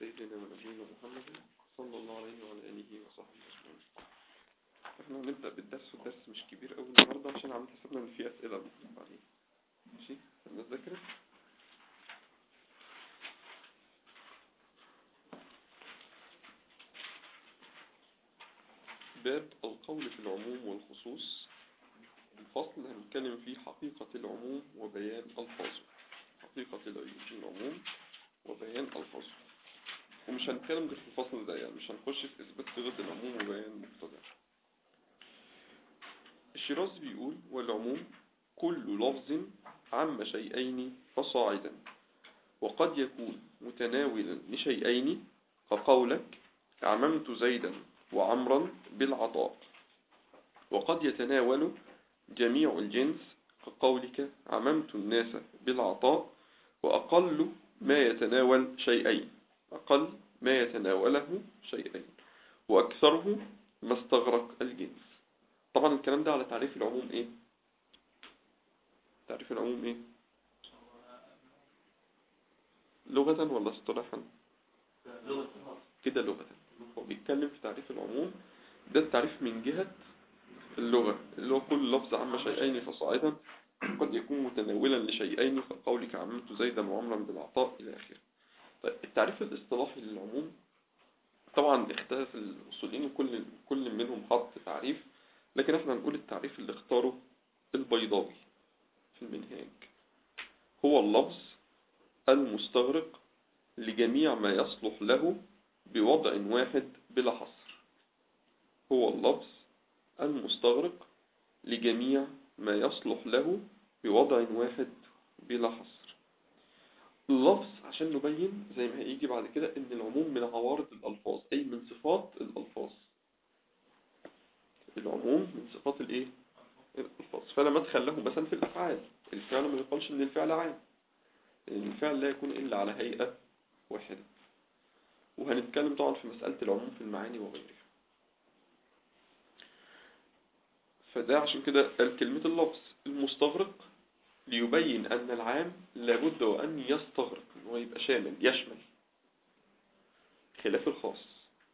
سيدنا ونبينا محمد صلى الله عليه وعلى آله وصحبه أجمعين احنا هنبدأ بالدرس والدرس مش كبير قوي النهاردة عشان عامل حسابنا ان في أسئلة المفروض عليه ماشي الناس ذاكرت باب القول في العموم والخصوص الفصل هنتكلم فيه حقيقة العموم وبيان ألفاظه حقيقة العموم وبيان ألفاظه ومش هنتكلم غير في الفصل ده يعني مش هنخش في إثبات صيغة العموم وبيان مقتضاه الشيرازي بيقول والعموم كل لفظ عم شيئين فصاعدا وقد يكون متناولا لشيئين كقولك عممت زيدا وعمرا بالعطاء وقد يتناول جميع الجنس كقولك عممت الناس بالعطاء وأقل ما يتناول شيئين أقل ما يتناوله شيئين وأكثره ما استغرق الجنس طبعا الكلام ده على تعريف العموم إيه تعريف العموم إيه لغة ولا اصطلاحا كده لغة هو بيتكلم في تعريف العموم ده التعريف من جهة اللغة اللي هو كل لفظ عم شيئين فصاعدا قد يكون متناولا لشيئين كقولك عممت زيدا وعمرا بالعطاء إلى آخره طيب التعريف الاصطلاحي للعموم طبعا اختلف الأصوليين وكل كل منهم حط تعريف لكن احنا هنقول التعريف اللي اختاره البيضاوي في المنهاج هو اللفظ المستغرق لجميع ما يصلح له بوضع واحد بلا حصر هو اللفظ المستغرق لجميع ما يصلح له بوضع واحد بلا حصر اللفظ عشان نبين زي ما هيجي بعد كده ان العموم من عوارض الالفاظ اي من صفات الالفاظ العموم من صفات الايه الالفاظ فلا مدخل له مثلا في الافعال الفعل ما يقالش ان الفعل عام لان الفعل لا يكون الا على هيئه واحده وهنتكلم طبعا في مساله العموم في المعاني وغيرها فده عشان كده قال كلمة اللفظ المستغرق ليبين أن العام لابد وأن يستغرق أنه يبقى شامل يشمل خلاف الخاص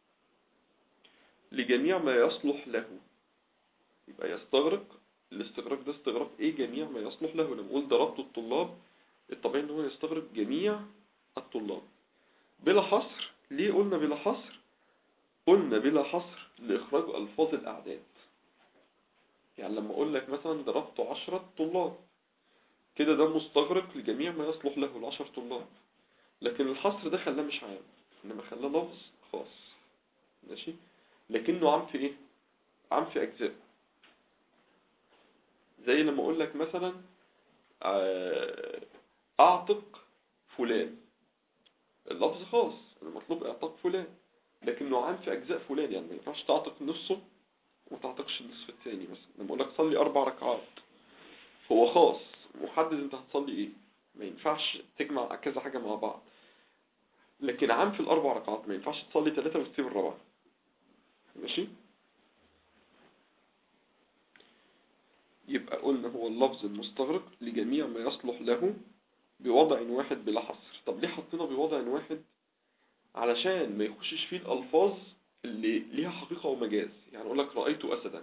لجميع ما يصلح له يبقى يستغرق الاستغراق ده استغراق ايه جميع ما يصلح له لما قلت ضربت الطلاب الطبيعي ان هو يستغرق جميع الطلاب بلا حصر ليه قلنا بلا حصر قلنا بلا حصر لإخراج ألفاظ الأعداد يعني لما اقول لك مثلا ضربت عشرة طلاب كده ده مستغرق لجميع ما يصلح له العشر طلاب لكن الحصر ده خلاه مش عام انما خلاه لفظ خاص ماشي لكنه عام في ايه عام في اجزاء زي لما اقول لك مثلا اعتق فلان اللفظ خاص المطلوب اعتق فلان لكنه عام في اجزاء فلان يعني ما ينفعش تعتق نصه وما تعتقش النصف الثاني مثلا لما اقول لك صلي اربع ركعات هو خاص محدد انت هتصلي ايه ما ينفعش تجمع كذا حاجة مع بعض لكن عام في الاربع ركعات ما ينفعش تصلي ثلاثة وتسيب الرابعة ماشي يبقى قلنا هو اللفظ المستغرق لجميع ما يصلح له بوضع واحد بلا حصر طب ليه حطينا بوضع واحد علشان ما يخشش فيه الالفاظ اللي ليها حقيقة ومجاز يعني أقول لك رأيت أسدا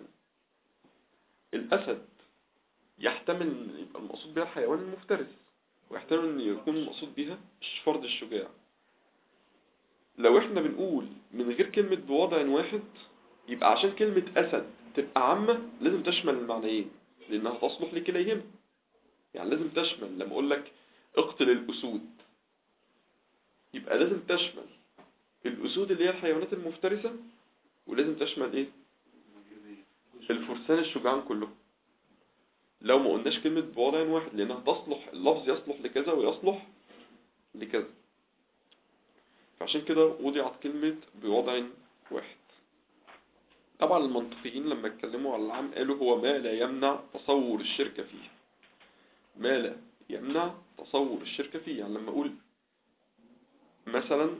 الأسد يحتمل أن يبقى المقصود بها الحيوان المفترس ويحتمل أن يكون المقصود بها فرد الشجاع لو احنا بنقول من غير كلمة بوضع واحد يبقى عشان كلمة أسد تبقى عامة لازم تشمل المعنيين لأنها تصلح لكليهما يعني لازم تشمل لما أقول لك اقتل الأسود يبقى لازم تشمل الأسود اللي هي الحيوانات المفترسة ولازم تشمل ايه الفرسان الشجعان كلهم لو ما قلناش كلمة بوضع واحد لأنها تصلح اللفظ يصلح لكذا ويصلح لكذا فعشان كده وضعت كلمة بوضع واحد طبعا المنطقيين لما اتكلموا على العام قالوا هو ما لا يمنع تصور الشركة فيه ما لا يمنع تصور الشركة فيه يعني لما أقول مثلا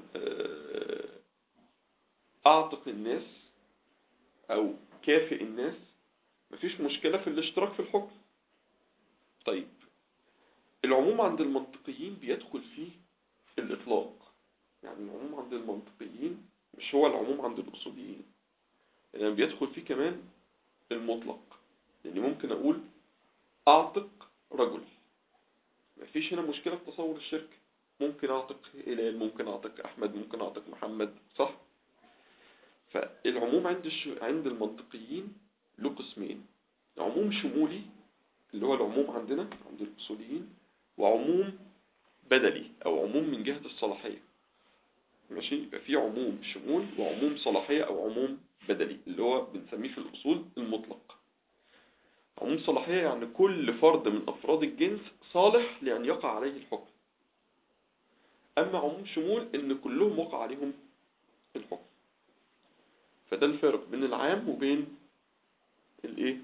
أعتق الناس أو كافئ الناس مفيش مشكلة في الاشتراك في الحكم طيب العموم عند المنطقيين بيدخل فيه الإطلاق يعني العموم عند المنطقيين مش هو العموم عند الأصوليين يعني بيدخل فيه كمان المطلق يعني ممكن أقول أعتق رجل مفيش هنا مشكلة في تصور الشركة ممكن أعتق هلال ممكن أعتق أحمد ممكن أعتق محمد صح فالعموم عند الش... عند المنطقيين له قسمين عموم شمولي اللي هو العموم عندنا عند الأصوليين وعموم بدلي أو عموم من جهة الصلاحية ماشي يبقى في عموم شمول وعموم صلاحية أو عموم بدلي اللي هو بنسميه في الأصول المطلق عموم صلاحية يعني كل فرد من أفراد الجنس صالح لأن يقع عليه الحكم أما عموم شمول إن كلهم وقع عليهم الحكم فده الفرق بين العام وبين الإيه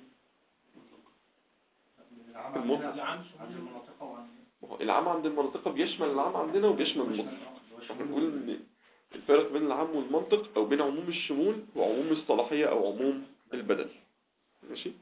المطلق. العام شمول المناطق وعن ما هو العام عند المنطقة بيشمل العام عندنا وبيشمل المطلق احنا بنقول ان الفرق بين العام والمنطق او بين عموم الشمول وعموم الصلاحية او عموم البدل ماشي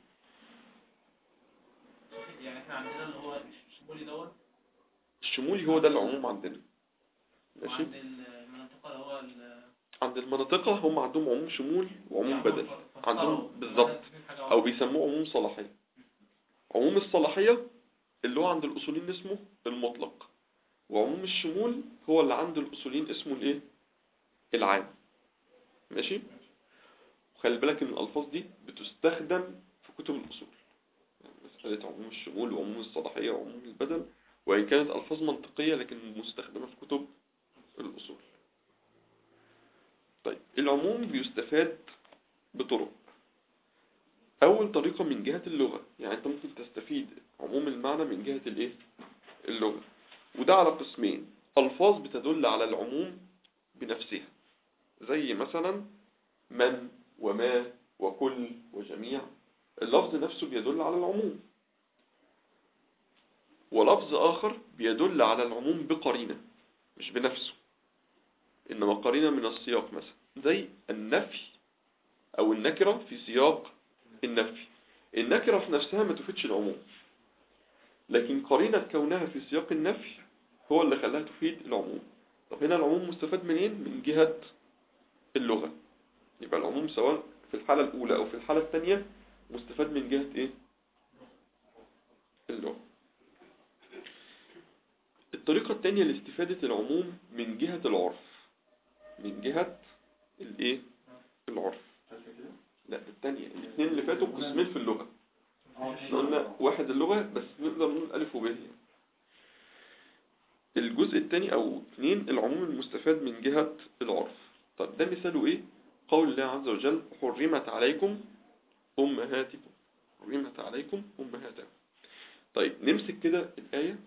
يعني احنا عندنا اللي هو الشمولي دوت الشمولي هو ده العموم عندنا ماشي وعند المناطق اللي هو ال- عند المناطقة هم عندهم عموم شمول وعموم يعني بدل فسروا عندهم بدل بالظبط تسمية حاجة او واحدة. بيسموه عموم صلاحية عموم الصلاحية اللي هو عند الاصوليين اسمه المطلق وعموم الشمول هو اللي عند الاصوليين اسمه الايه العام ماشي وخلي بالك ان الالفاظ دي بتستخدم في كتب الاصول يعني مسألة عموم الشمول وعموم الصلاحية وعموم البدل وإن كانت ألفاظ منطقية لكن مستخدمة في كتب الأصول طيب العموم بيستفاد بطرق أول طريقة من جهة اللغة يعني أنت ممكن تستفيد عموم المعنى من جهة الإيه؟ اللغة وده على قسمين ألفاظ بتدل على العموم بنفسها زي مثلا من وما وكل وجميع اللفظ نفسه بيدل على العموم ولفظ آخر بيدل على العموم بقرينة مش بنفسه إنما قرينة من السياق مثلا زي النفي أو النكرة في سياق النفي النكرة في نفسها ما تفيدش العموم لكن قرينة كونها في سياق النفي هو اللي خلاها تفيد العموم طب هنا العموم مستفاد منين؟ من جهة اللغة يبقى العموم سواء في الحالة الأولى أو في الحالة الثانية مستفاد من جهة إيه؟ اللغة الطريقة الثانية لاستفادة العموم من جهة العرف من جهة الإيه؟ العرف لا الثانية الاثنين اللي فاتوا قسمين في اللغة احنا قلنا واحد اللغة بس نقدر نقول ألف وب يعني. الجزء الثاني أو اثنين العموم المستفاد من جهة العرف طب ده مثاله إيه؟ قول الله عز وجل حرمت عليكم أمهاتكم حرمت عليكم أمهاتكم طيب نمسك كده الآية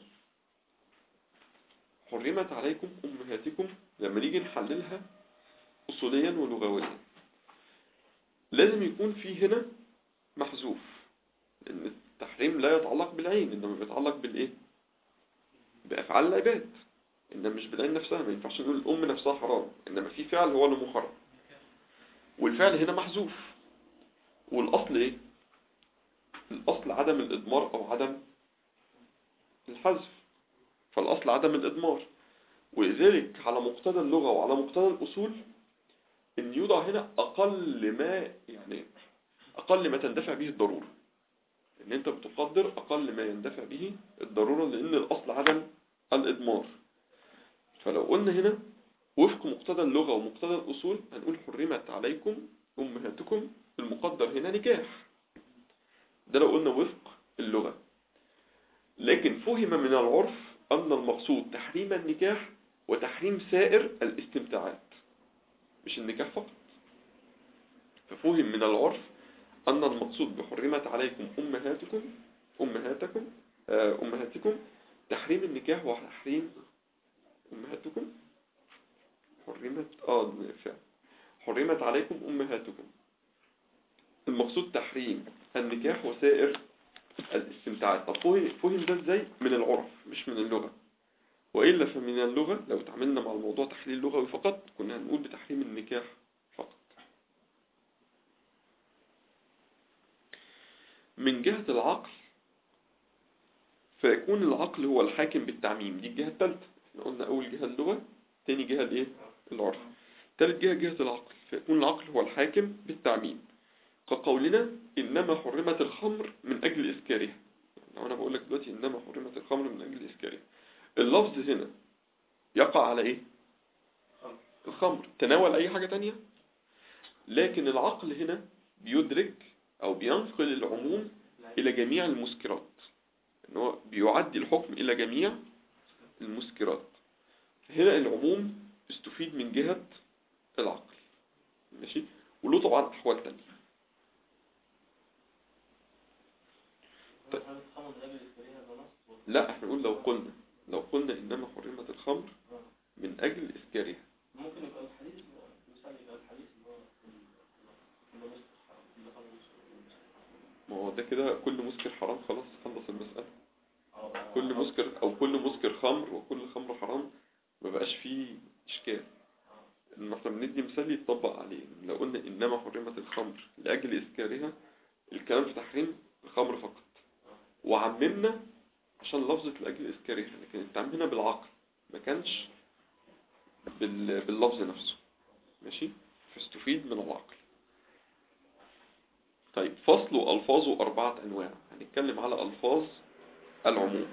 حرمت عليكم أمهاتكم لما نيجي نحللها أصوليا ولغويا لازم يكون في هنا محذوف لأن التحريم لا يتعلق بالعين إنما بيتعلق بالإيه؟ بأفعال العباد إنما مش بالعين نفسها ما ينفعش نقول الأم نفسها حرام إنما في فعل هو اللي محرم والفعل هنا محذوف والأصل إيه؟ الأصل عدم الإضمار أو عدم الحذف فالأصل عدم الإضمار ولذلك على مقتضى اللغة وعلى مقتضى الأصول إن يوضع هنا أقل ما يعني أقل ما تندفع به الضرورة إن أنت بتقدر أقل ما يندفع به الضرورة لأن الأصل عدم الإضمار فلو قلنا هنا وفق مقتضى اللغة ومقتضى الأصول هنقول حرمت عليكم أمهاتكم المقدر هنا نكاح ده لو قلنا وفق اللغة لكن فهم من العرف أن المقصود تحريم النكاح وتحريم سائر الاستمتاعات مش النكاح فقط ففهم من العرف أن المقصود بحرمت عليكم أمهاتكم أمهاتكم آه، أمهاتكم تحريم النكاح وتحريم أمهاتكم حرمت آه فعلا حرمت عليكم أمهاتكم المقصود تحريم النكاح وسائر الاستمتاعات طب فهم فهم ده ازاي من العرف مش من اللغة وإلا فمن اللغة لو تعاملنا مع الموضوع تحليل لغوي فقط كنا هنقول بتحريم النكاح فقط من جهة العقل فيكون العقل هو الحاكم بالتعميم دي الجهة الثالثة احنا قلنا أول جهة اللغة تاني جهة الايه العرف ثالث جهة جهة العقل فيكون العقل هو الحاكم بالتعميم كقولنا إنما حرمت الخمر من أجل إسكارها لو أنا بقول لك دلوقتي إنما حرمت الخمر من أجل إسكارها اللفظ هنا يقع على إيه؟ الخمر تناول أي حاجة تانية لكن العقل هنا بيدرك أو بينقل العموم إلى جميع المسكرات إن هو بيعدي الحكم إلى جميع المسكرات هنا العموم استفيد من جهة العقل ماشي وله طبعا أحوال تانية طيب. لا احنا نقول لو قلنا لو قلنا إنما حرمت الخمر من أجل إسكارها ممكن يبقى الحديث مثال يبقى الحديث اللي هو اللي هو مسك حرام اللي هو مسك ما هو ده كده كل مسكر حرام خلاص خلص المسألة حرام. كل مسكر أو كل مسكر خمر وكل خمر حرام ما بقاش فيه إشكال إن احنا بندي مثال يتطبق عليه لو قلنا إنما حرمت الخمر لأجل إسكارها الكلام في تحريم الخمر فقط وعممنا عشان لفظة لأجل إسكارها لكن التعميم هنا بالعقل ما كانش بال... باللفظ نفسه ماشي فاستفيد من العقل طيب فصل ألفاظه أربعة أنواع هنتكلم على ألفاظ العموم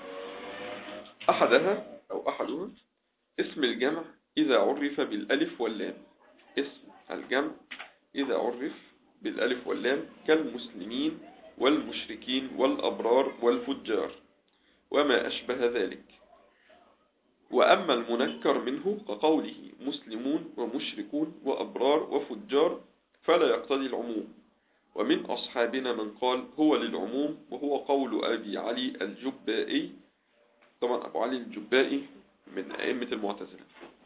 أحدها أو أحدها اسم الجمع إذا عرف بالألف واللام اسم الجمع إذا عرف بالألف واللام كالمسلمين والمشركين والأبرار والفجار وما أشبه ذلك وأما المنكر منه كقوله مسلمون ومشركون وأبرار وفجار فلا يقتضي العموم ومن أصحابنا من قال هو للعموم وهو قول أبي علي الجبائي طبعا أبو علي الجبائي من أئمة المعتزلة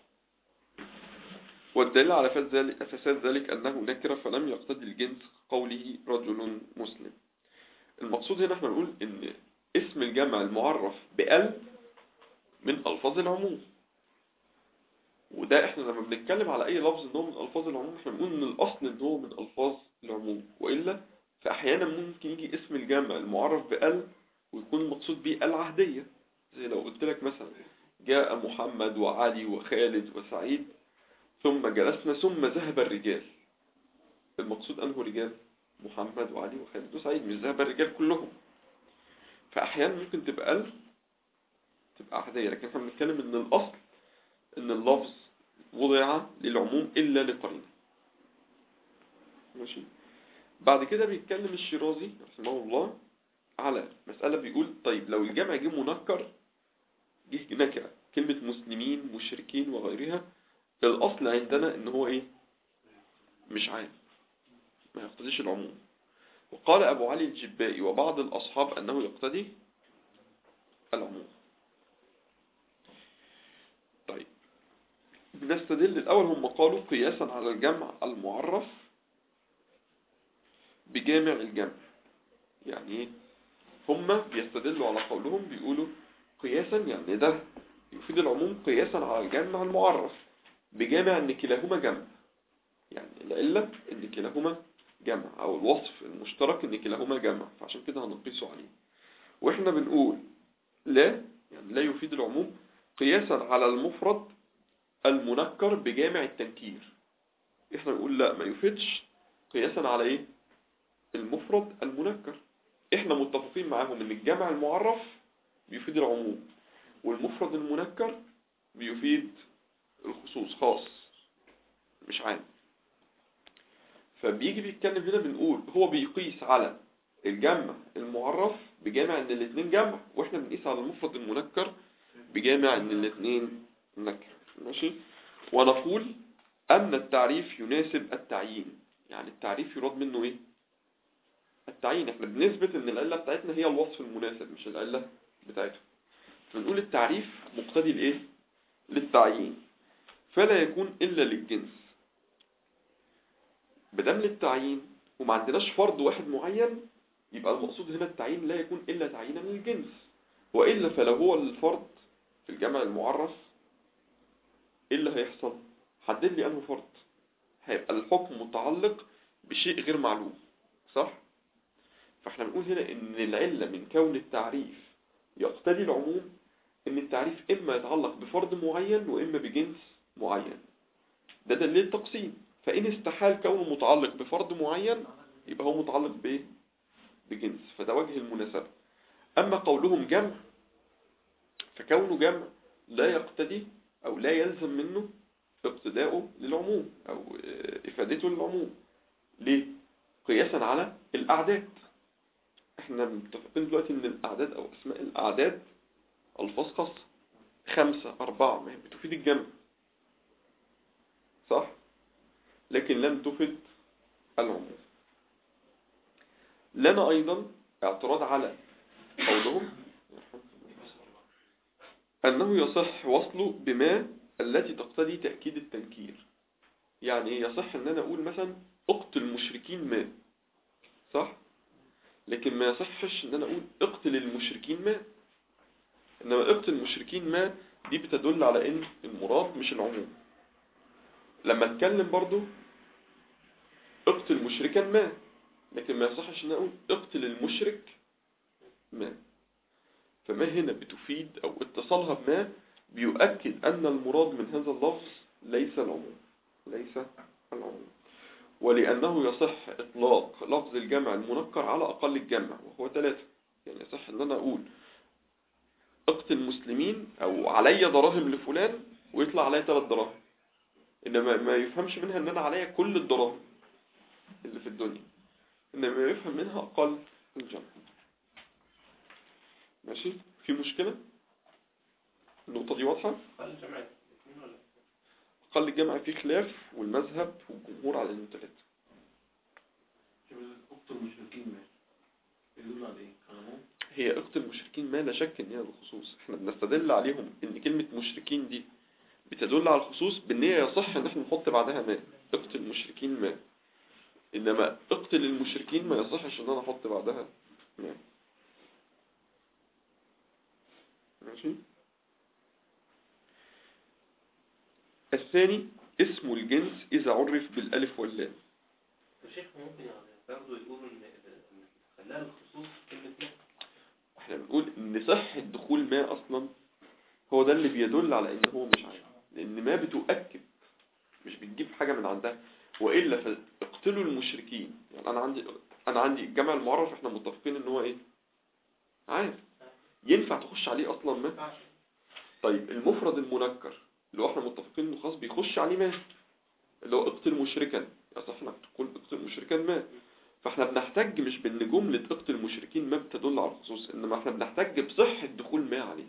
والدليل على فساد ذلك, فساد ذلك أنه نكر فلم يقتضي الجنس قوله رجل مسلم المقصود هنا احنا نقول ان اسم الجمع المعرف بأل من ألفاظ العموم وده احنا لما بنتكلم على اي لفظ ان هو من ألفاظ العموم احنا بنقول ان الأصل ان هو من ألفاظ العموم وإلا فأحيانا ممكن يجي اسم الجمع المعرف بأل ويكون المقصود به العهدية زي لو قلت لك مثلا جاء محمد وعلي وخالد وسعيد ثم جلسنا ثم ذهب الرجال المقصود أنه رجال محمد وعلي وخالد وسعيد مش ذهب الرجال كلهم فأحيانا ممكن تبقى ألف تبقى عهدية لكن احنا بنتكلم ان الأصل ان اللفظ وضع للعموم إلا لقرينه ماشي بعد كده بيتكلم الشيرازي رحمه الله على مسألة بيقول طيب لو الجمع جه منكر جه نكرة كلمة مسلمين مشركين وغيرها الأصل عندنا ان هو ايه مش عام ما يقتضيش العموم وقال أبو علي الجبائي وبعض الأصحاب أنه يقتضي العموم طيب نستدل الأول هم قالوا قياسا على الجمع المعرف بجامع الجمع يعني ايه هم بيستدلوا على قولهم بيقولوا قياسا يعني ده يفيد العموم قياسا على الجمع المعرف بجامع ان كلاهما جمع يعني العلة ان كلاهما جمع او الوصف المشترك ان كلاهما جمع فعشان كده هنقيسه عليه واحنا بنقول لا يعني لا يفيد العموم قياسا على المفرد المنكر بجامع التنكير احنا بنقول لا ما يفيدش قياسا على ايه المفرد المنكر احنا متفقين معاهم ان الجمع المعرف بيفيد العموم والمفرد المنكر بيفيد الخصوص خاص مش عام فبيجي بيتكلم هنا بنقول هو بيقيس على الجمع المعرف بجامع ان الاثنين جمع واحنا بنقيس على المفرد المنكر بجامع ان الاثنين نكر ماشي ونقول ان التعريف يناسب التعيين يعني التعريف يراد منه ايه التعيين احنا بنثبت ان العلة بتاعتنا هي الوصف المناسب مش العلة بتاعتها فنقول التعريف مقتضي لايه للتعيين فلا يكون الا للجنس بدم للتعيين وما عندناش فرض واحد معين يبقى المقصود هنا التعيين لا يكون إلا تعيينا للجنس وإلا فلو هو الفرض في الجمع المعرف إيه اللي هيحصل حدد لي أنه فرض هيبقى الحكم متعلق بشيء غير معلوم صح فاحنا بنقول هنا ان العلة من كون التعريف يقتضي العموم ان التعريف اما يتعلق بفرض معين واما بجنس معين ده دليل تقسيم فإن استحال كونه متعلق بفرد معين يبقى هو متعلق بإيه بجنس فده وجه المناسبة أما قولهم جمع فكونه جمع لا يقتدي أو لا يلزم منه اقتداؤه للعموم أو آه، إفادته للعموم ليه؟ قياسا على الأعداد احنا متفقين دلوقتي ان الأعداد أو أسماء الأعداد ألفاظ خاصة خمسة أربعة ما هي بتفيد الجمع صح؟ لكن لم تفد العموم لنا أيضا اعتراض على قولهم أنه يصح وصله بما التي تقتضي تأكيد التنكير يعني إيه؟ يصح أن أنا أقول مثلا اقتل مشركين ما صح؟ لكن ما يصحش أن أنا أقول اقتل المشركين ما إنما اقتل المشركين ما دي بتدل على إن المراد مش العموم لما اتكلم برضو اقتل مشركا ما لكن ما يصحش ان اقول اقتل المشرك ما فما هنا بتفيد او اتصالها بما بيؤكد ان المراد من هذا اللفظ ليس العموم ليس العموم ولانه يصح اطلاق لفظ الجمع المنكر على اقل الجمع وهو ثلاثة يعني يصح ان انا اقول اقتل مسلمين او علي دراهم لفلان ويطلع علي ثلاث دراهم انما ما يفهمش منها ان انا عليا كل الدراهم اللي في الدنيا انما يفهم منها اقل الجمع ماشي في مشكلة النقطة دي واضحة قال جمع اثنين ولا اقل الجمع فيه خلاف والمذهب والجمهور على انه ثلاثة شوف اقتل المشركين ما يدل على ايه؟ على العموم هي اقتل المشركين ما لا شك ان هي الخصوص احنا بنستدل عليهم ان كلمة مشركين دي بتدل على الخصوص بان هي يصح ان احنا نحط بعدها ما اقتل المشركين ما انما اقتل المشركين ما يصحش ان انا احط بعدها ما ماشي الثاني اسم الجنس اذا عرف بالالف واللام الشيخ ممكن يعني برضه يقول ان إن خلاها الخصوص كلمة ما احنا بنقول ان صحة دخول ما اصلا هو ده اللي بيدل على ان هو مش عارف لان ما بتؤكد مش بتجيب حاجة من عندها وإلا فاقتلوا المشركين يعني انا عندي انا عندي الجمع المعرف احنا متفقين ان هو ايه عارف ينفع تخش عليه اصلا ما طيب المفرد المنكر اللي هو احنا متفقين انه خاص بيخش عليه ما اللي هو اقتل مشركا يصح انك تقول اقتل مشركا ما فاحنا بنحتج مش بان جملة اقتل المشركين ما بتدل على الخصوص انما احنا بنحتج بصحة دخول ما عليه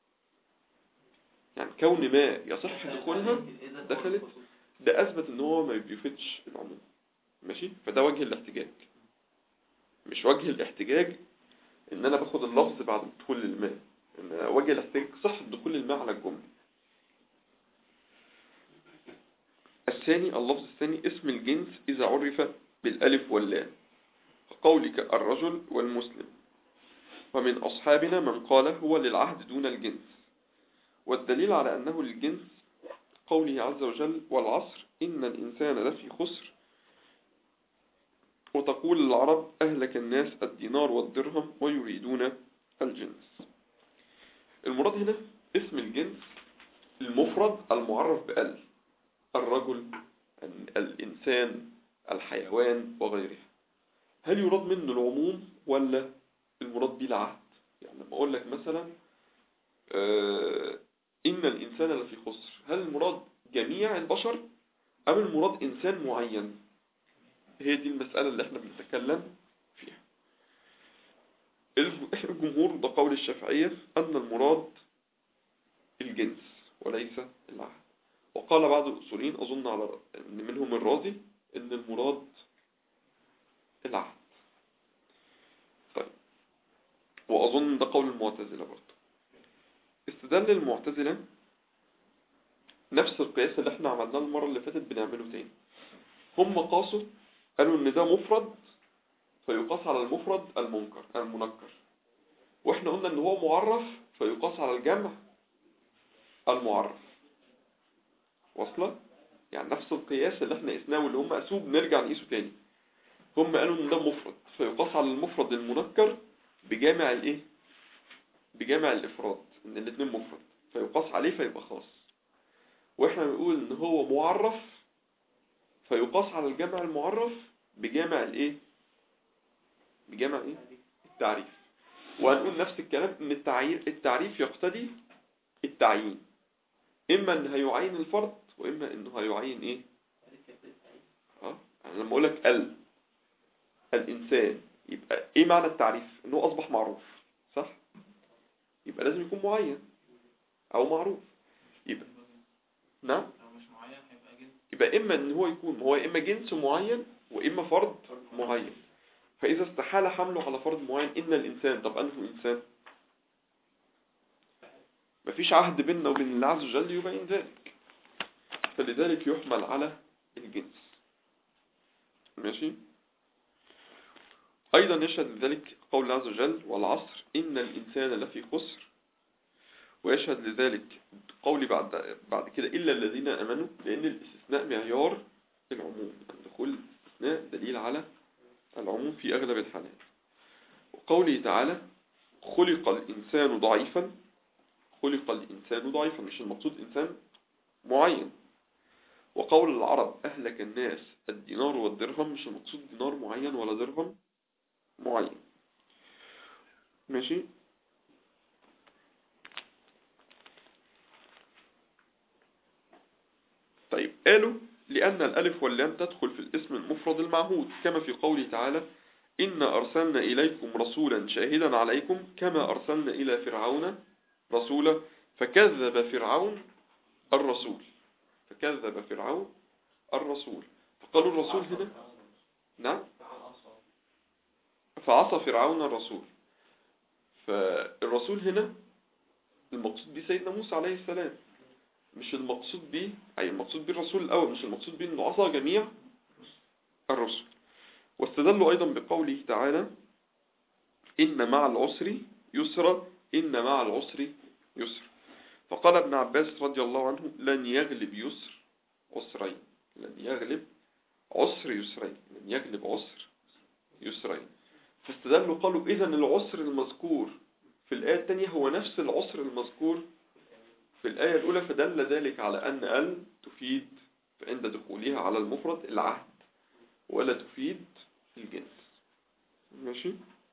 يعني كون ما يصح دخولها دخلت ده اثبت ان هو ما بيفيدش العموم ماشي فده وجه الاحتجاج مش وجه الاحتجاج ان انا باخد اللفظ بعد دخول الماء ان وجه الاحتجاج صح دخول الماء على الجملة الثاني اللفظ الثاني اسم الجنس إذا عرف بالألف واللام قولك الرجل والمسلم ومن أصحابنا من قال هو للعهد دون الجنس والدليل على أنه للجنس قوله عز وجل والعصر إن الإنسان لفي خسر وتقول العرب أهلك الناس الدينار والدرهم ويريدون الجنس المراد هنا اسم الجنس المفرد المعرف بأل الرجل الإنسان الحيوان وغيره هل يراد منه العموم ولا المراد به العهد يعني لما أقول لك مثلا آه إن الإنسان لفي خسر هل المراد جميع البشر أم المراد إنسان معين هي دي المسألة اللي احنا بنتكلم فيها الجمهور ده قول الشافعية أن المراد الجنس وليس العهد وقال بعض الأصولين أظن على أن منهم الرازي أن المراد العهد طيب وأظن ده قول المعتزلة برضه استدل المعتزلة نفس القياس اللي احنا عملناه المرة اللي فاتت بنعمله تاني هم قاسوا قالوا ان ده مفرد فيقاس على المفرد المنكر المنكر واحنا قلنا ان هو معرف فيقاس على الجمع المعرف واصلة يعني نفس القياس اللي احنا قسناه واللي هم قاسوه بنرجع نقيسه تاني هم قالوا ان ده مفرد فيقاس على المفرد المنكر بجامع الايه بجامع الافراد ان الاثنين مفرد فيقاس عليه فيبقى خاص واحنا بنقول ان هو معرف فيقاس على الجمع المعرف بجامع الايه بجامع ايه التعريف وهنقول نفس الكلام ان التعيين التعريف يقتضي التعيين اما ان هيعين الفرد واما انه هيعين ايه اه يعني لما اقول لك ال الانسان يبقى ايه معنى التعريف انه اصبح معروف صح يبقى لازم يكون معين او معروف يبقى نعم لو مش معين هيبقى جنس يبقى اما ان هو يكون هو اما جنس معين واما فرد معين فاذا استحال حمله على فرد معين ان الانسان طب انه انسان مفيش عهد بيننا وبين الله عز وجل يبين ذلك فلذلك يحمل على الجنس ماشي ايضا يشهد لذلك قول الله عز وجل والعصر ان الانسان لفي خسر ويشهد لذلك قولي بعد بعد كده إلا الذين أمنوا لأن الاستثناء معيار العموم يعني دخول الاستثناء دليل على العموم في أغلب الحالات وقوله تعالى خلق الإنسان ضعيفا خلق الإنسان ضعيفا مش المقصود إنسان معين وقول العرب أهلك الناس الدينار والدرهم مش المقصود دينار معين ولا درهم معين ماشي طيب قالوا لأن الألف واللام تدخل في الاسم المفرد المعهود كما في قوله تعالى إنا أرسلنا إليكم رسولا شاهدا عليكم كما أرسلنا إلى فرعون رسولا فكذب فرعون الرسول فكذب فرعون الرسول فقالوا الرسول هنا نعم فعصى فرعون الرسول فالرسول هنا المقصود به سيدنا موسى عليه السلام مش المقصود به أي المقصود به الرسول الأول مش المقصود به أنه عصى جميع الرسل واستدلوا أيضا بقوله تعالى إن مع العسر يسرا إن مع العسر يسر فقال ابن عباس رضي الله عنه لن يغلب يسر عسرين لن يغلب عسر يسرين لن يغلب عسر يسرين فاستدلوا قالوا إذا العسر المذكور في الآية الثانية هو نفس العسر المذكور في الآية الأولى فدل ذلك على أن ال تفيد عند دخولها على المفرد العهد ولا تفيد الجنس ماشي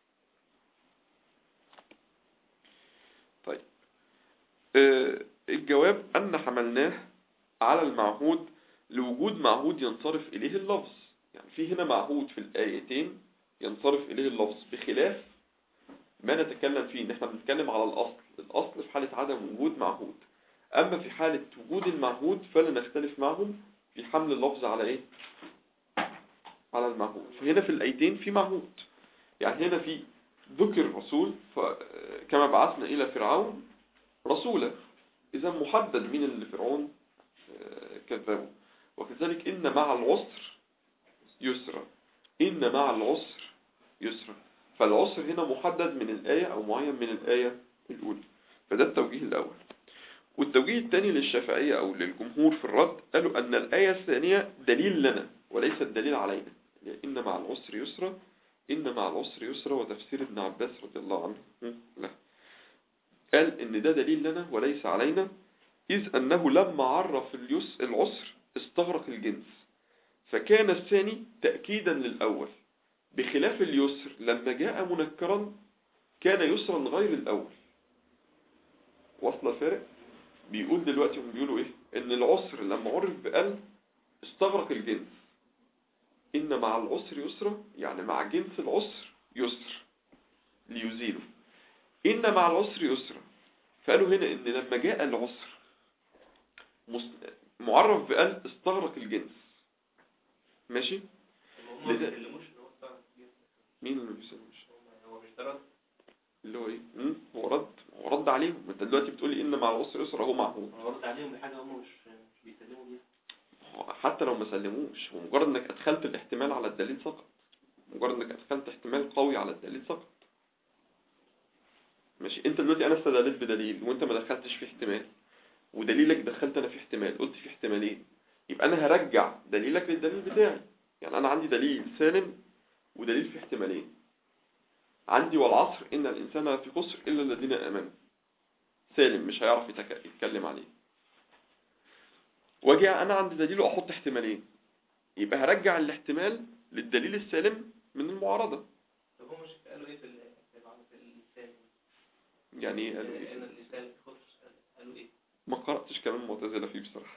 طيب آه الجواب أن حملناه على المعهود لوجود معهود ينصرف إليه اللفظ يعني في هنا معهود في الآيتين ينصرف إليه اللفظ بخلاف ما نتكلم فيه ان احنا بنتكلم على الأصل الأصل في حالة عدم وجود معهود أما في حالة وجود المعهود فلا نختلف معهم في حمل اللفظ على إيه؟ على المعهود فهنا في الأيتين في معهود يعني هنا في ذكر الرسول كما بعثنا إلى فرعون رسولا إذا محدد من اللي فرعون كذبه وكذلك إن مع العسر يسرا إن مع العسر يسرا فالعسر هنا محدد من الآية أو معين من الآية الأولى فده التوجيه الأول والتوجيه الثاني للشافعية أو للجمهور في الرد قالوا أن الآية الثانية دليل لنا وليس الدليل علينا إن مع العسر يسرا إن مع العسر يسرا وتفسير ابن عباس رضي الله عنه لا قال إن ده دليل لنا وليس علينا إذ أنه لما عرف اليس العسر استغرق الجنس فكان الثاني تأكيدا للأول بخلاف اليسر لما جاء منكرا كان يسرا غير الأول وصل الفارق بيقول دلوقتي هم بيقولوا ايه ان العسر لما عرف بقل استغرق الجنس ان مع العسر يسرا يعني مع جنس العسر يسر ليزيله ان مع العسر يسرا فقالوا هنا ان لما جاء العسر معرف بقل استغرق الجنس ماشي لذا- مين اللي بيسلمش هو مش ده رد اللي هو ايه مم؟ هو رد هو رد عليهم انت دلوقتي بتقولي ان مع العسر يسرا هو معهود انا برد عليهم بحاجه هم مش مش بيسلموا بيها حتى لو ما سلموش هو مجرد انك ادخلت الاحتمال على الدليل سقط مجرد انك ادخلت احتمال قوي على الدليل سقط ماشي انت دلوقتي انا استدلت بدليل وانت ما دخلتش في احتمال ودليلك دخلت انا في احتمال قلت في احتمالين يبقى انا هرجع دليلك للدليل بتاعي يعني انا عندي دليل سالم ودليل في احتمالين عندي والعصر ان الانسان في خسر الا الذين امنوا سالم مش هيعرف يتك- يتكلم عليه واجي انا عندي دليل واحط احتمالين يبقى هرجع الاحتمال للدليل السالم من المعارضة طب هم مش قالوا ايه في ال- في بعض في اللسان يعني ايه قالوا ان ايه اللسان في خطر قالوا ايه ما قرأتش كلام المعتزلة فيه بصراحة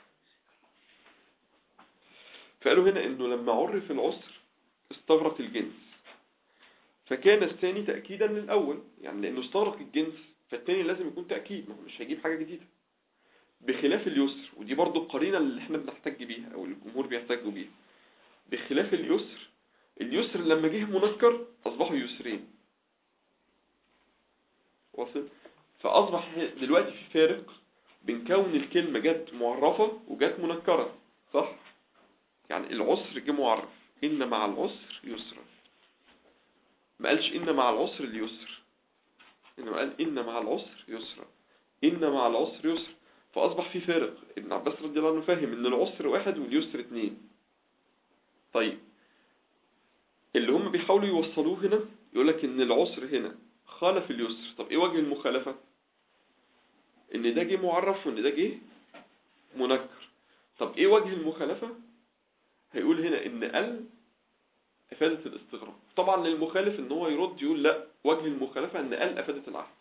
فقالوا هنا انه لما عرف العسر استغرق الجنس فكان الثاني تأكيدا للأول يعني لأنه استغرق الجنس فالثاني لازم يكون تأكيد ما هو مش هيجيب حاجة جديدة بخلاف اليسر ودي برضو القرينة اللي احنا بنحتج بيها أو الجمهور بيحتجوا بيها بخلاف اليسر اليسر لما جه منكر أصبحوا يسرين واصل فأصبح دلوقتي في فارق بين كون الكلمة جت معرفة وجت منكرة صح؟ يعني العسر جه معرف إن مع العسر يسرا ما قالش إن مع العسر اليسر إنما قال إن مع العسر يسرا إن مع العسر يسر فأصبح في فارق ابن عباس رضي الله عنه فاهم إن العسر واحد واليسر اتنين طيب اللي هم بيحاولوا يوصلوه هنا يقول لك إن العسر هنا خالف اليسر طب إيه وجه المخالفة؟ إن ده جه معرف وإن ده جه منكر طب إيه وجه المخالفة؟ هيقول هنا إن ال أفادت الاستغراق طبعا للمخالف إن هو يرد يقول لا وجه المخالفة إن ال أفادت العهد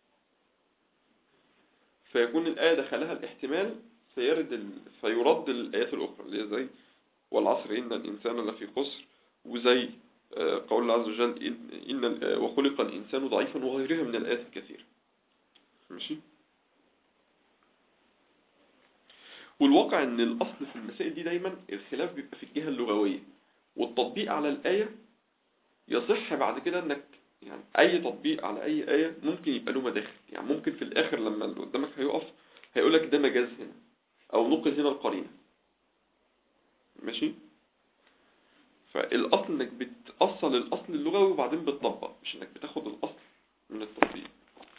فيكون الآية دخلها الاحتمال فيرد ال... فيرد الآيات الأخرى اللي هي زي والعصر إن الإنسان لفي خسر وزي آه، قول الله عز وجل إن إن ال- آه، وخلق الإنسان ضعيفا وغيرها من الآيات الكثيرة ماشي والواقع ان الاصل في المسائل دي دايما الخلاف بيبقى في الجهة اللغوية والتطبيق على الآية يصح بعد كده انك يعني اي تطبيق على اي آية ممكن يبقى له مداخل يعني ممكن في الاخر لما اللي قدامك هيقف هيقولك ده مجاز هنا او نقل هنا القرينة ماشي فالاصل انك بتأصل الاصل اللغوي وبعدين بتطبق مش انك بتاخد الاصل من التطبيق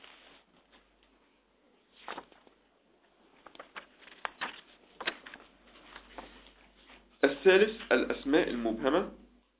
الثالث الأسماء المبهمة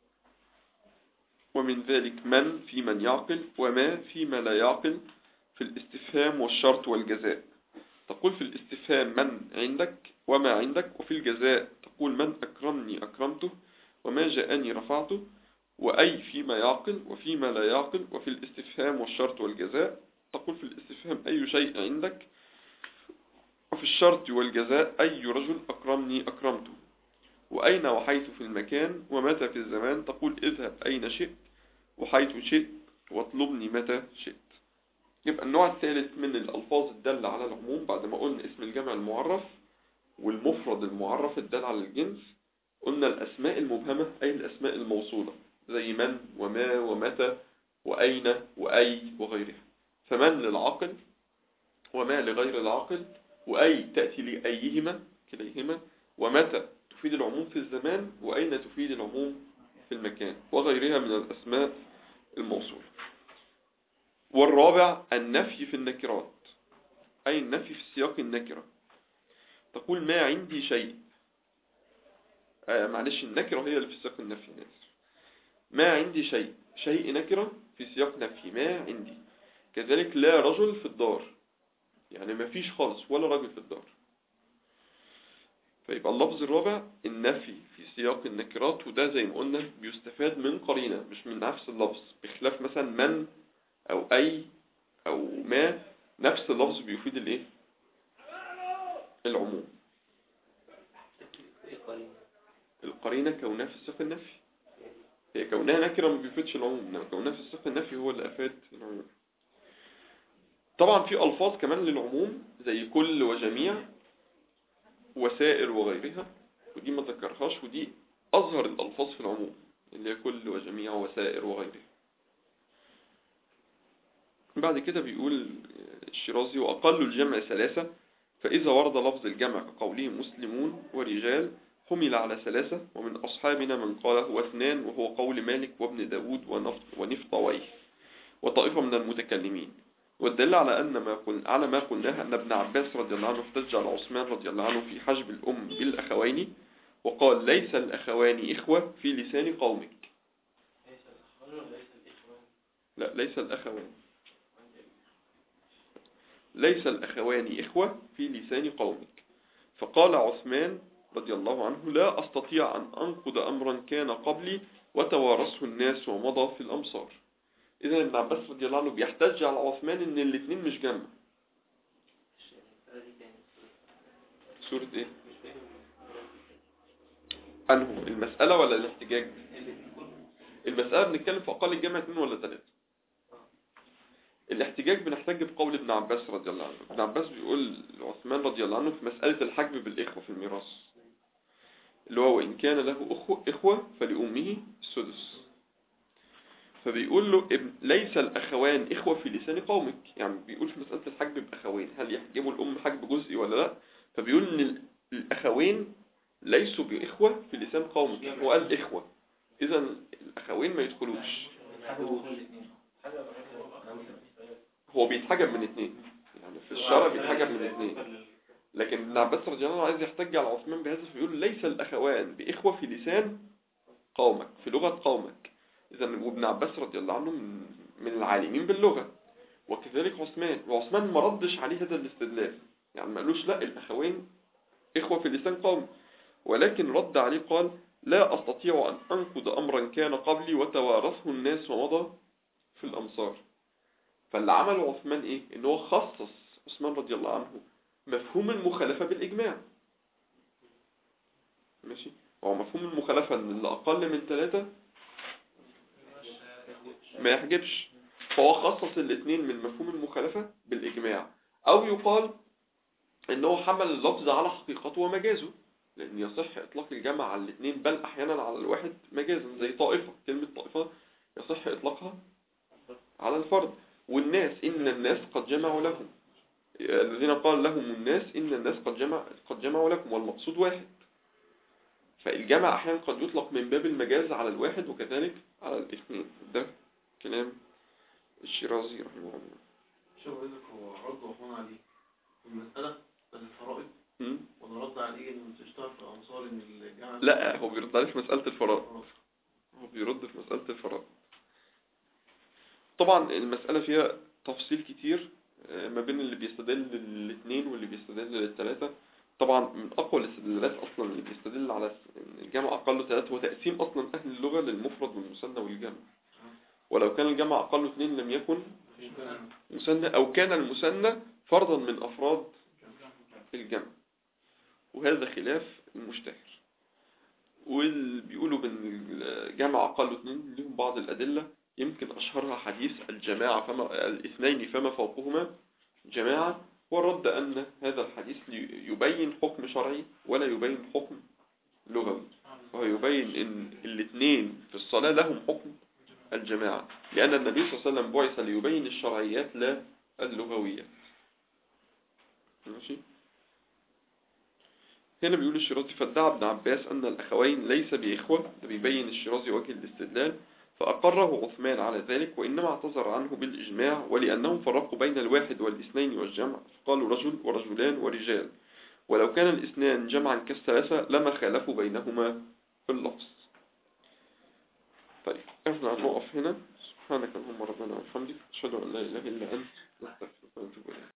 ومن ذلك من في من يعقل وما فيما لا يعقل في الاستفهام والشرط والجزاء تقول في الاستفهام من عندك وما عندك وفي الجزاء تقول من أكرمني أكرمته وما جاءني رفعته وأي فيما يعقل وفيما لا يعقل وفي الاستفهام والشرط والجزاء تقول في الاستفهام أي شيء عندك وفي الشرط والجزاء أي رجل أكرمني أكرمته وأين وحيث في المكان ومتى في الزمان تقول اذهب أين شئت وحيث شئت واطلبني متى شئت يبقى النوع الثالث من الألفاظ الدالة على العموم بعد ما قلنا اسم الجمع المعرف والمفرد المعرف الدال على الجنس قلنا الأسماء المبهمة أي الأسماء الموصولة زي من وما ومتى وأين وأي وغيرها فمن للعقل وما لغير العقل وأي تأتي لأيهما كليهما ومتى تفيد العموم في الزمان وأين تفيد العموم في المكان وغيرها من الأسماء الموصولة والرابع النفي في النكرات أي النفي في سياق النكرة تقول ما عندي شيء آه معلش النكرة هي اللي في سياق النفي أنا آسف. ما عندي شيء شيء نكرة في سياق نفي ما عندي كذلك لا رجل في الدار يعني ما فيش خالص ولا رجل في الدار فيبقى اللفظ الرابع النفي في سياق النكرات وده زي ما قلنا بيستفاد من قرينة مش من نفس اللفظ بخلاف مثلا من أو أي أو ما نفس اللفظ بيفيد الايه العموم ايه قرينة القرينة كونها في سياق النفي هي كونها نكرة ما بيفيدش العموم إنما كونها في سياق النفي هو اللي أفاد العموم طبعا في ألفاظ كمان للعموم زي كل وجميع وسائر وغيرها ودي ما ذكرهاش ودي أظهر الألفاظ في العموم اللي هي كل وجميع وسائر وغيرها بعد كده بيقول الشيرازي وأقل الجمع ثلاثة فإذا ورد لفظ الجمع كقوله مسلمون ورجال حمل على ثلاثة ومن أصحابنا من قال هو اثنان وهو قول مالك وابن داود ونفط ونفطويه وطائفة من المتكلمين والدليل على أن ما قل على ما قلناه أن ابن عباس رضي الله عنه احتج على عثمان رضي الله عنه في حجب الأم بالأخوين وقال ليس الأخوان إخوة في لسان قومك ليس الأخوان وليس الإخوان لا ليس الأخوان ليس الأخوان إخوة في لسان قومك فقال عثمان رضي الله عنه لا أستطيع أن أنقض أمرا كان قبلي وتوارثه الناس ومضى في الأمصار إذا ابن عباس رضي الله عنه بيحتج على عثمان إن الاثنين مش جنب سورة إيه؟ أنه المسألة ولا الاحتجاج؟ المسألة بنتكلم في أقل الجمع اثنين ولا ثلاثة الاحتجاج بنحتج بقول ابن عباس رضي الله عنه ابن عباس بيقول عثمان رضي الله عنه في مسألة الحجب بالإخوة في الميراث اللي هو وإن كان له أخوة, إخوة فلأمه السدس فبيقول له ابن ليس الأخوان إخوة في لسان قومك يعني بيقول في مسألة الحجب بأخوين هل يحجبوا الأم حجب جزئي ولا لا فبيقول إن الأخوين ليسوا بإخوة في لسان قومك هو قال إخوة إذا الأخوين ما يدخلوش هو بيتحجب من اتنين يعني في الشرع بيتحجب من اتنين لكن ابن عباس رضي الله عنه عايز يحتج على عثمان بهذا فيقول ليس الأخوان بإخوة في لسان قومك في لغة قومك إذا وابن عباس رضي الله عنه من, من العالمين باللغة وكذلك عثمان وعثمان ما ردش عليه هذا الاستدلال يعني ما قالوش لا الأخوين إخوة في لسان قوم ولكن رد عليه قال لا أستطيع أن أنقض أمرا كان قبلي وتوارثه الناس ومضى في الأمصار فاللي عمله عثمان إيه؟ إن هو خصص عثمان رضي الله عنه مفهوم المخالفة بالإجماع ماشي هو مفهوم المخالفة إن اللي أقل من ثلاثة ما يحجبش فهو خصص الاثنين من مفهوم المخالفة بالإجماع أو يقال إن هو حمل اللفظ على حقيقته ومجازه لأن يصح إطلاق الجمع على الاثنين بل أحيانا على الواحد مجازا زي طائفة كلمة طائفة يصح إطلاقها على الفرد والناس إن الناس قد جمعوا لهم الذين قال لهم الناس إن الناس قد جمع قد جمعوا لكم والمقصود واحد فالجمع أحيانا قد يطلق من باب المجاز على الواحد وكذلك على الاثنين ده كلام الشيرازي رحمه الله شوف عندك هو رد عثمان عليه المسألة الفرائض م? ولا رد عليه إن تشتغل في أمصار إن الجامعة لا هو بيرد عليه في مسألة الفرائض هو بيرد في مسألة الفرائض طبعا المسألة فيها تفصيل كتير آه، ما بين اللي بيستدل للاثنين واللي بيستدل للثلاثة طبعا من أقوى الاستدلالات أصلا اللي بيستدل على إن الجمع أقل ثلاثة هو تقسيم أصلا أهل اللغة للمفرد والمثنى والجمع ولو كان الجمع أقل اثنين لم يكن مثنى أو كان المثنى فردا من أفراد الجمع وهذا خلاف المشتهر واللي بيقولوا بأن الجمع أقل اثنين لهم بعض الأدلة يمكن أشهرها حديث الجماعة فما الاثنين فما فوقهما جماعة والرد أن هذا الحديث يبين حكم شرعي ولا يبين حكم لغوي وهو يبين أن الاثنين في الصلاة لهم حكم الجماعة لأن النبي صلى الله عليه وسلم بعث ليبين الشرعيات لا اللغويات ماشي هنا بيقول الشيرازي فادعى ابن عباس أن الأخوين ليس بإخوة ده بيبين الشيرازي وجه الاستدلال فأقره عثمان على ذلك وإنما اعتذر عنه بالإجماع ولأنهم فرقوا بين الواحد والاثنين والجمع فقالوا رجل ورجلان ورجال ولو كان الاثنان جمعا كالثلاثة لما خالفوا بينهما في اللفظ طيب احنا هنقف هنا سبحانك اللهم ربنا وبحمدك اشهد ان لا اله الا انت نستغفرك ونتوب اليك